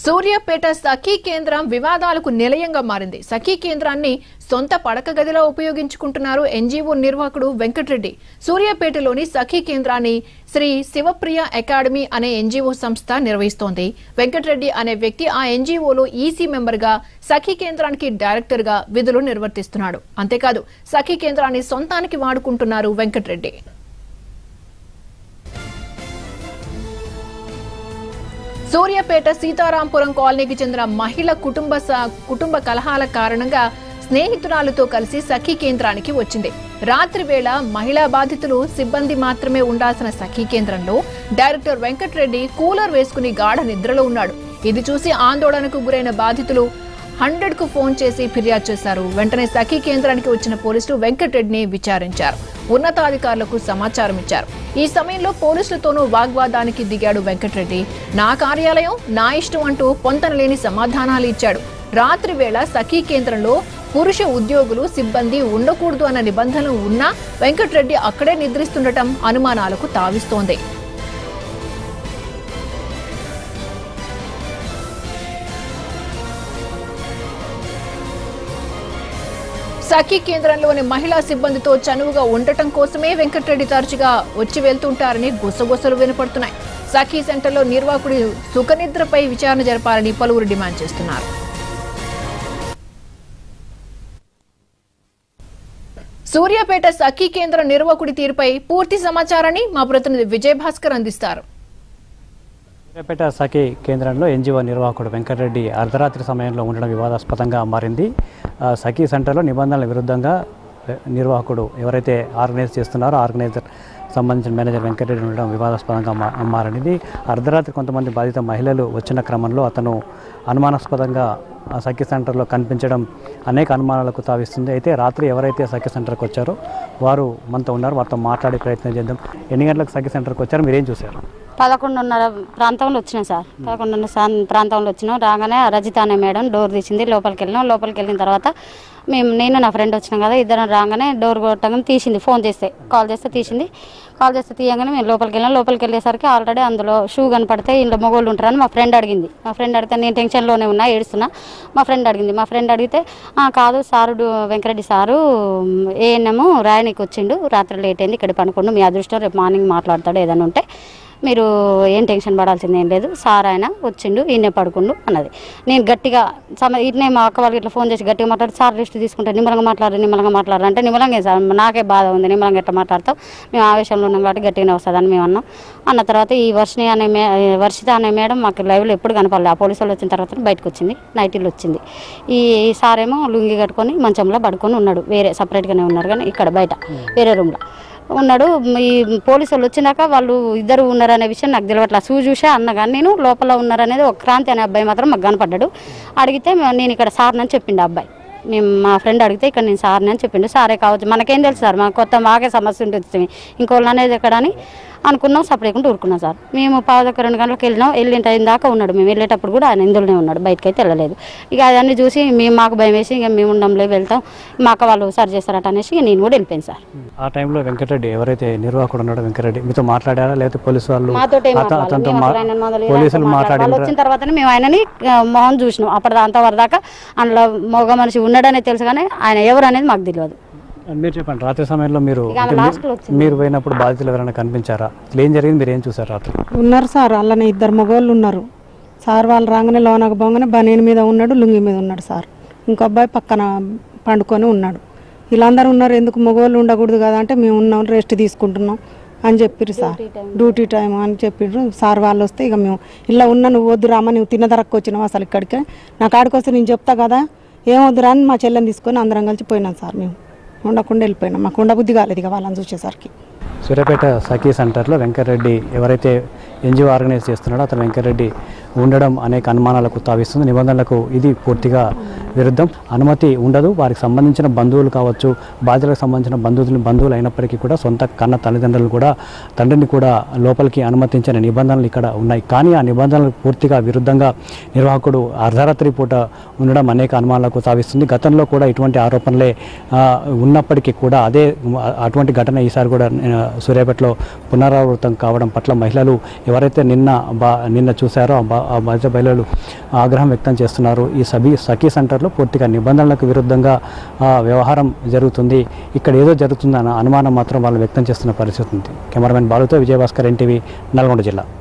సూర్యాపేట సఖీ కేంద్రం వివాదాలకు నిలయంగా మారింది సఖీ కేంద్రాన్ని సొంత పడక గదిలో ఉపయోగించుకుంటున్నారు ఎన్జీఓ నిర్వాహకుడు వెంకటరెడ్డి సూర్యాపేటలోని సఖీ కేంద్రాన్ని శ్రీ శివప్రియ అకాడమీ అనే ఎన్జీఓ సంస్థ నిర్వహిస్తోంది వెంకటరెడ్డి అనే వ్యక్తి ఆ ఎన్జీఓలో ఈసీ మెంబర్ గా సఖీ కేంద్రానికి డైరెక్టర్ గా విధులు నిర్వర్తిస్తున్నాడు అంతేకాదు సఖీ కేంద్రాన్ని సొంతానికి వాడుకుంటున్నారు వెంకటరెడ్డి సూర్యాపేట సీతారాంపురం కాలనీకి చెందిన మహిళ కుటుంబ స- కుటుంబ కలహాల కారణంగా స్నేహితురాలతో కలిసి సఖీ కేంద్రానికి వచ్చింది రాత్రి వేళ మహిళా బాధితులు సిబ్బంది మాత్రమే ఉండాల్సిన సఖీ కేంద్రంలో డైరెక్టర్ వెంకటరెడ్డి కూలర్ వేసుకుని గాఢ నిద్రలో ఉన్నాడు ఇది చూసి ఆందోళనకు గురైన బాధితులు హండ్రెడ్ కు ఫోన్ చేసి ఫిర్యాదు చేశారు వెంటనే సఖీ కేంద్రానికి వచ్చిన పోలీసులు వెంకటరెడ్డిని విచారించారు ఉన్నతాధికారులకు సమాచారం ఇచ్చారు ఈ సమయంలో పోలీసులతోనూ వాగ్వాదానికి దిగాడు వెంకటరెడ్డి నా కార్యాలయం నా ఇష్టం అంటూ పొంతనలేని సమాధానాలు ఇచ్చాడు రాత్రి వేళ సఖీ కేంద్రంలో పురుష ఉద్యోగులు సిబ్బంది ఉండకూడదు అన్న నిబంధనలు ఉన్నా వెంకటరెడ్డి అక్కడే నిద్రిస్తుండటం అనుమానాలకు తావిస్తోంది సఖీ కేంద్రంలోని మహిళా సిబ్బందితో చనువుగా ఉండటం కోసమే వెంకటరెడ్డి తరచుగా వచ్చి వెళ్తుంటారని గుసగుసలు వినపడుతున్నాయి సఖీ సెంటర్లో నిర్వాహకుడి సుఖనిద్రపై విచారణ జరపాలని పలువురు డిమాండ్ చేస్తున్నారు సూర్యాపేట సఖీ కేంద్ర నిర్వాహకుడి తీరుపై పూర్తి సమాచారాన్ని మా ప్రతినిధి విజయ్ భాస్కర్ అందిస్తారు సూర్యాపేట సఖీ కేంద్రంలో ఎన్జిఓ నిర్వాహకుడు వెంకటరెడ్డి అర్ధరాత్రి సమయంలో ఉండడం వివాదాస్పదంగా మారింది ఆ, సఖీ సెంటర్లో నిబంధనల విరుద్ధంగా ఆ, నిర్వాహకుడు ఎవరైతే ఆర్గనైజ్ చేస్తున్నారో ఆర్గనైజర్ సంబంధించిన మేనేజర్ వెంకటరెడ్డి ఉండడం వివాదాస్పదంగా మా మారింది అర్ధరాత్రి కొంతమంది బాధిత మహిళలు వచ్చిన క్రమంలో అతను అనుమానాస్పదంగా ఆ సఖీ సెంటర్లో కనిపించడం అనేక అనుమానాలకు తావిస్తుంది అయితే రాత్రి ఎవరైతే సఖీ సెంటర్కి వచ్చారో వారు మనతో ఉన్నారు వారితో మాట్లాడే ప్రయత్నం చేద్దాం ఎన్ని గంటలకు సఖీ సెంటర్కి వచ్చారో మీరేం చూశారు పదకొండున్నర ప్రాంతంలో వచ్చినాం సార్ పదకొండున్నర సా- ప్రాంతంలో వచ్చినాం రాగానే రజిత అనే మేడం డోర్ తీసింది లోపలికి వెళ్ళినాం లోపలికి వెళ్ళిన తర్వాత మేము నేను నా ఫ్రెండ్ వచ్చినాం కదా ఇద్దరం రాగానే డోర్ కొట్టగానే తీసింది ఫోన్ చేస్తే కాల్ చేస్తే తీసింది కాల్ చేస్తే తీయగానే మేము లోపలికి వెళ్ళాం లోపలికి వెళ్ళేసరికి ఆల్రెడీ అందులో షూ కనపడితే ఇంట్లో మొగోళ్ళు ఉంటారని మా ఫ్రెండ్ అడిగింది మా ఫ్రెండ్ అడిగితే నేను టెన్షన్లోనే ఉన్నా ఏడుస్తున్నా మా ఫ్రెండ్ అడిగింది మా ఫ్రెండ్ అడిగితే "ఆ, కాదు సారు డు- వెంకరెడ్డి సారు ఏఎన్ఎం రాయనికి వచ్చిండు రాత్రి లేట్ అయింది ఇక్కడ పనుకోండు మీ అదృష్టం రేపు మార్నింగ్ మాట్లాడతాడు ఏదైనా ఉంటే మీరు ఏం టెన్షన్ పడాల్సింది ఏం లేదు సార్ ఆయన వచ్చిండు ఈయనే పడుకుండు అన్నది నేను గట్టిగా సమ ఇట్నే మా అక్క వాళ్ళకి ఇట్లా ఫోన్ చేసి గట్టిగా మాట్లాడి సార్ లిస్ట్ తీసుకుంటే నిమ్మలంగా మాట్లాడు నిమ్మలంగా మాట్లాడు అంటే నిమ్మలంగా ఏం సార్ నాకే బాధ ఉంది నిమ్మలంగా ఎట్లా మాట్లాడతాం మేము ఆవేశంలో ఉన్నాం కాబట్టి గట్టిగానే వస్తుందని మేము అన్నాం అన్న తర్వాత ఈ వర్షిని అనే మే వర్షిత అనే మేడం మాకు లైవ్లో ఎప్పుడు కనపడలేదు ఆ పోలీసు వాళ్ళు వచ్చిన తర్వాత బయటకు వచ్చింది నైటీలో వచ్చింది ఈ ఈ సార్ ఏమో లుంగి కట్టుకొని మంచంలో పడుకొని ఉన్నాడు వేరే సపరేట్గానే ఉన్నారు కానీ ఇక్కడ బయట వేరే రూమ్లో ఉన్నాడు ఈ పోలీసు వాళ్ళు వచ్చినాక వాళ్ళు ఇద్దరు ఉన్నారనే విషయం నాకు తెలియట్లేదు సూ చూసే అన్న కానీ నేను లోపల ఉన్నారనేది ఒక క్రాంతి అనే అబ్బాయి మాత్రం మాకు కనపడ్డాడు అడిగితే మే- నేను ఇక్కడ సార్నని చెప్పిండు ఆ అబ్బాయి మేము మా ఫ్రెండ్ అడిగితే ఇక్కడ నేను సార్ని అని చెప్పిండు సారే కావచ్చు మనకేం తెలుసు సార్ మాకు కొత్త మాకే సమస్య ఉంటుంది ఇంకోళ్ళు అనేది ఎక్కడ అని అనుకున్నాం సపరేట్గా ఊరుకున్నాం సార్ మేము పావుదొక్క రెండు గంటలకు వెళ్ళినాం వెళ్ళిన టైం దాకా ఉన్నాడు మేము వెళ్ళేటప్పుడు కూడా ఆయన ఇందులోనే ఉన్నాడు బయటకు అయితే వెళ్ళలేదు ఇక అదన్నీ చూసి మేము మాకు భయం వేసి ఇక మేము ఉండంలే వెళ్తాం మా అక్క వాళ్ళు సరి చేస్తారట అనేసి ఇక నేను కూడా వెళ్ళిపోయాను సార్ ఆ టైంలో వెంకటరెడ్డి ఎవరైతే నిర్వాహకుడు ఉన్నాడో వెంకటరెడ్డి మీతో మాట్లాడారా లేకపోతే పోలీసు వాళ్ళు మాతో అత- అతనితో మా- పోలీసులు వాళ్ళు మాట్లాడిన వచ్చిన తర్వాతనే మేము ఆయనని ఆ, మొహం చూసినాం అప్పటి అంతవరకు దాకా అందులో మగ మనిషి ఉన్నాడనే తెలుసు కానీ ఆయన ఎవరు అనేది మాకు తెలియదు మీరు చెప్పండి రాత్రి సమయంలో మీరు ఇక ఆమె అంటే మీ- లాస్ట్లో వచ్చింది. మీరు పోయినప్పుడు బాధితులు ఎవరైనా కనిపించారా అసలు ఏం జరిగింది మీరు ఏం చూసారు రాత్రి ఉన్నారు సార్ అలానే ఇద్దరు మగవాళ్ళు ఉన్నారు సార్ వాళ్ళు రాగానే లోనకు పోగానే బనీని మీద ఉన్నాడు లుంగి మీద ఉన్నాడు సార్ ఇంకో అబ్బాయి పక్కన పండుకొని ఉన్నాడు వీళ్ళందరూ ఉన్నారు ఎందుకు మగవాళ్ళు ఉండకూడదు కదా అంటే మేము ఉన్నాం రెస్ట్ తీసుకుంటున్నాం అని చెప్పిర్రు సార్ డ్యూటీ టైం అని చెప్పిర్రు సార్ వాళ్ళు వస్తే ఇక మేము ఇలా ఉన్నా నువ్వు వద్దు రామా నువ్వు తిన్న ధరకు వచ్చినావు అసలు ఇక్కడికే నా కాడికి వస్తే నేను చెప్తా కదా ఏం వద్దురా అని మా చెల్లెని తీసుకొని అందరం కలిసి పోయినాం సార్ మేము ఉండకుండా వెళ్ళిపోయినాం మాకు ఉండబుద్ధి కాలేదు ఇక వాళ్ళని చూసేసరికి సూర్యాపేట సఖీ సెంటర్లో వెంకటరెడ్డి ఎవరైతే ఎన్జిఓ ఆర్గనైజ్ చేస్తున్నాడో అతను వెంకటరెడ్డి ఉండడం అనేక అనుమానాలకు తావిస్తుంది నిబంధనలకు ఇది పూర్తిగా విరుద్ధం అనుమతి ఉండదు వారికి సంబంధించిన బంధువులు కావచ్చు బాధ్యులకు సంబంధించిన బంధువులు బంధువులు అయినప్పటికీ కూడా సొంత కన్న తల్లిదండ్రులు కూడా తండ్రిని కూడా లోపలికి అనుమతించిన నిబంధనలు ఇక్కడ ఉన్నాయి కానీ ఆ నిబంధనలకు పూర్తిగా విరుద్ధంగా నిర్వాహకుడు అర్ధరాత్రి పూట ఉండడం అనేక అనుమానాలకు తావిస్తుంది గతంలో కూడా ఇటువంటి ఆరోపణలే ఆ, ఉన్నప్పటికీ కూడా అదే ఆ, అటువంటి ఘటన ఈసారి కూడా ఆ, సూర్యాపేటలో పునరావృతం కావడం పట్ల మహిళలు ఎవరైతే నిన్న బా నిన్న చూశారో ఆ బా ఆ మధ్య మహిళలు ఆగ్రహం వ్యక్తం చేస్తున్నారు ఈ సబీ సఖీ సెంటర్లో పూర్తిగా నిబంధనలకు విరుద్ధంగా ఆ, వ్యవహారం జరుగుతుంది ఇక్కడ ఏదో జరుగుతుందన్న అనుమానం మాత్రం వాళ్ళు వ్యక్తం చేస్తున్న పరిస్థితి ఉంది కెమెరామెన్ బాలుతో విజయభాస్కర్ ఎన్టీవీ నల్గొండ జిల్లా